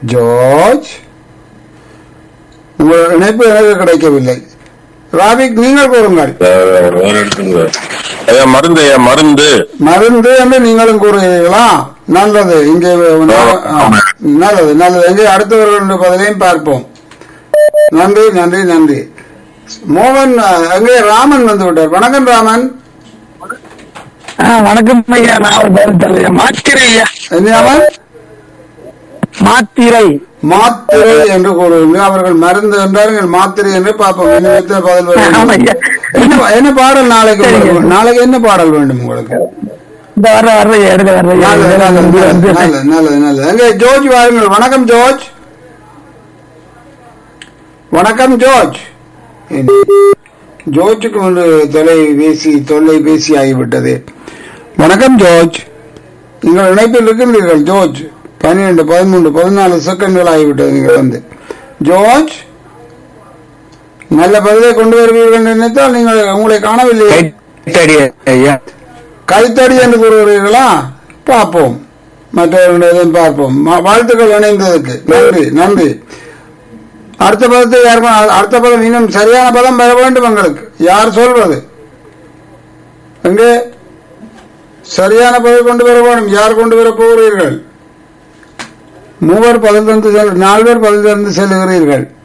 George உங்கள் இணைப்பு எனக்கு கிடைக்கவில்லை ராபிக் நீங்கள் கூறுங்கள் ஒரு எடுத்துங்க ஐயா மருந்து ஐயா மருந்து மருந்து என்று நீங்களும் கூறுகிறீர்களா நல்லது இங்கே ஆ, நல்லது நல்லது இங்கே அடுத்தவர்களுடைய பதிலையும் பார்ப்போம் நன்றி நன்றி நன்றி மோகன் ஆ, அங்கே ராமன் வந்து விட்டார் வணக்கம் ராமன் ஆ, வணக்கம் ஐயா நான் ஒரு பேர் தெரியல மாத்திரை ஐயா என்ன மாத்திரை மாத்திரை என்று கூறுவீர்கள் அவர்கள் மருந்து என்றார்கள் மாத்திரை என்று பார்ப்போம் இன்னும் எத்தனை பதில் வரும்? ஆமா ஐயா என்ன என்ன பாடல் நாளைக்கு சரிங்க. உங்களுக்கு? நாளைக்கு என்ன பாடல் வேண்டும் உங்களுக்கு இந்த வர்ற வர்ற ஐயா எடுக்க வர்ற ஐயா. நல்லது நல்லது வந்து- நல்லது வந்து- நல்லது நல்லது நல்லது அங்கே ஜோர்ஜ் வாருங்கள் வணக்கம் ஜோர்ஜ் வணக்கம் ஜோர்ஜ் ஜோர்ஜுக்கு ஒன்று தொலைபேசி தொல்லைபேசி ஆகிவிட்டது வணக்கம் ஜோர்ஜ் நீங்கள் இணைப்பில் இருக்கின்றீர்கள் ஜோர்ஜ் பன்னிரண்டு பதிமூன்று பதினாலு செகண்ட்கள் ஆகிவிட்டது நீங்கள் வந்து ஜோர்ஜ் நல்ல பதிலை கொண்டு வருவீர்கள் என்று நினைத்தால் நீங்கள் உங்களை காணவில்லை கைத்தடி ஐயா கைத்தடி என்று கூறுகிறீர்களா பார்ப்போம் மற்றவர்களிடம் பார்ப்போம் ம- வாழ்த்துக்கள் இணைந்ததுக்கு நன்றி நன்றி அடுத்த பதத்தை யார் அடுத்த பதம் இன்னும் சரியான பதம் பெற வேண்டும் எங்களுக்கு யார் சொல்வது எங்கே சரியான பதில் கொண்டு வர வேண்டும் யார் கொண்டு வர போகிறீர்கள் மூவர் பதில் தந்து செல் நால்வர் பதில் தந்து செல்லுகிறீர்கள்